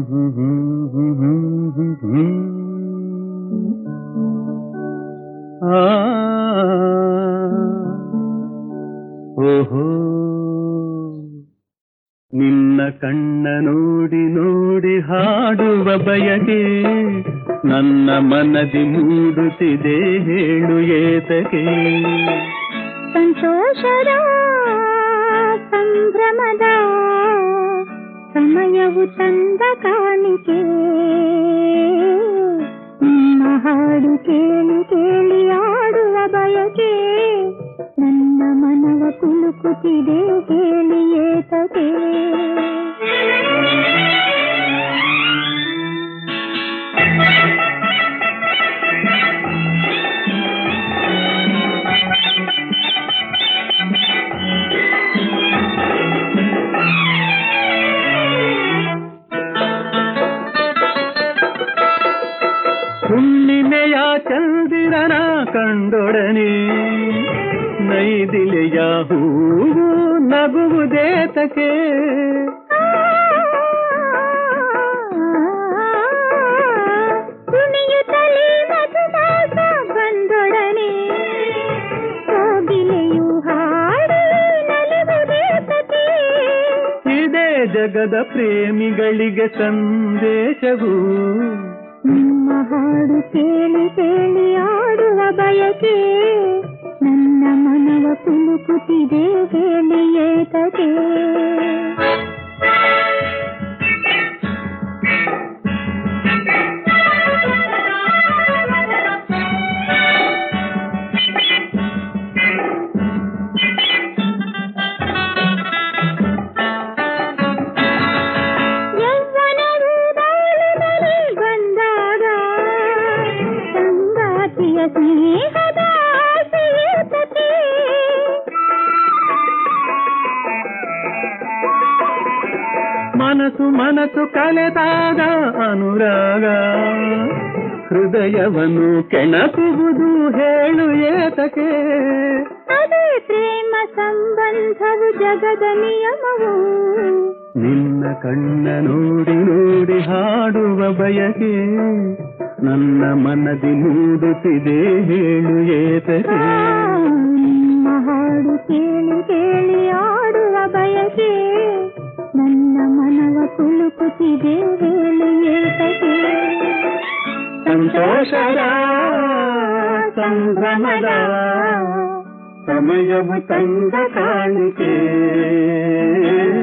ಆ ಓಹೋ ನಿನ್ನ ಕಣ್ಣ ನೋಡಿ ನೋಡಿ ಹಾಡುವ ಬಯಕೆ ನನ್ನ ಮನದಿ ಮೂಡುತ್ತಿದೆ ಹೇಳು ಏತಕೆ ಸಂತೋಷದ ಸಂಭ್ರಮದ ಸಮಯವು ತಂದ ಕಾಣಿಕೆ ನಿಮ್ಮ ಹಾಡು ಕೇಳಿ ಕೇಳಿ ಆಡುವ ಬಯಕೆ ನನ್ನ ಮನವ ಕುಲುಕುತ್ತಿದೆ ಹೇಳಿ ಏತಕೆ ಹುಣ್ಣಿಮೆಯ ಚಂದಿರನ ಕಂಡೊಡನೆ ನೈದಿಲೆಯ ಹೂವು ನಗುವುದೇತಕೆ ಕುಣಿಯುತ್ತಲೇ ಮಧುಮಾಸ ಬಂದೊಡನೆ ಕೋಗಿಲೆಯು ಹಾಡಿ ನಲಿವುದೇ ಸತಿ ಇದೇ ಜಗದ ಪ್ರೇಮಿಗಳಿಗೆ ಸಂದೇಶವು ನಿಮ್ಮ ಹಾಡು ಕೇಳಿ ಕೇಳಿ ಆಡುವ ಬಯಕೆ ನನ್ನ ಮನವ ಕುಲುಕುತ್ತಿದೆ ಹೇಳಿ ಏತಕೆ ಯೌವನವು ಬಾಳಿನಲ್ಲಿ ಬಂದಾಗ ಸಂಗಾತಿಯ ಸ್ನೇಹದ ಆಸೆಯೇತಕೆ? ಮನಸ್ಸು ಮನಸ್ಸು ಕಲೆದಾಗ ಅನುರಾಗ ಹೃದಯವನ್ನು ಕೆಣಕುವುದು ಹೇಳು ಏತಕೆ ಅದೇ ಪ್ರೇಮ ಸಂಬಂಧವು ಜಗದ ನಿಯಮವು ನಿನ್ನ ಕಣ್ಣ ನೋಡಿ ನೋಡಿ ಹಾಡುವ ಬಯಕೆ ನನ್ನ ಮನದಿ ಮೂಡುತ್ತಿದೆ ಹೇಳು ಏತಕೆ ನಿಮ್ಮ ಹಾಡು ಕೇಳಿ ಕೇಳಿ ಆಡುವ ಬಯಕೆ ನನ್ನ ಮನವ ಕುಲುಕುತ್ತಿದೆ ಹೇಳಿ ಏತಕೆ ಸಂತೋಷದ ಸಂಭ್ರಮದ ಸಮಯವು ತಂದ ಕಾಣಿಕೆ